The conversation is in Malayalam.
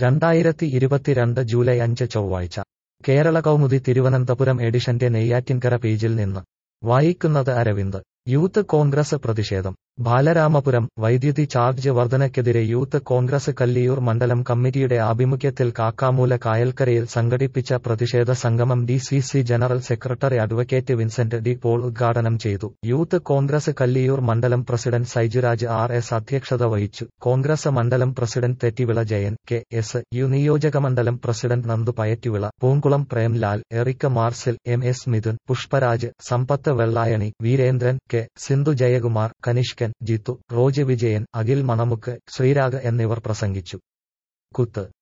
രണ്ടായിരത്തി ഇരുപത്തിരണ്ട് ജൂലൈ അഞ്ച് ചൊവ്വാഴ്ച കേരള കൗമുദി തിരുവനന്തപുരം എഡിഷന്റെ നെയ്യാറ്റിൻകര പേജിൽ നിന്ന് വായിക്കുന്നത് അരവിന്ദ് യൂത്ത് കോൺഗ്രസ് പ്രതിഷേധം ബാലരാമപുരം വൈദ്യുതി ചാർജ് വർധനയ്ക്കെതിരെ യൂത്ത് കോൺഗ്രസ് കല്ലിയൂർ മണ്ഡലം കമ്മിറ്റിയുടെ ആഭിമുഖ്യത്തിൽ കാക്കാമൂല കായൽക്കരയിൽ സംഘടിപ്പിച്ച പ്രതിഷേധ സംഗമം D C C general secretary advocate Vincent D Paul ഉദ്ഘാടനം ചെയ്തു യൂത്ത് കോൺഗ്രസ് കല്ലിയൂർ മണ്ഡലം പ്രസിഡന്റ് സൈജുരാജ് ആർ എസ് അധ്യക്ഷത വഹിച്ചു കോൺഗ്രസ് മണ്ഡലം president Thettivila Jayan K S U നിയോജകമണ്ഡലം പ്രസിഡന്റ് നന്ദു പയറ്റുവിള പൂങ്കുളം പ്രേംലാൽ എറിക്ക മാർസിൽ M S Mithun Pushparaj Sampath Vellayani Veerendran K Sindhu Jayakumar Kanishkan Jithu Roj Vijayan Akhil Manamukku Sreerag എന്നിവർ പ്രസംഗിച്ചു കുത്ത്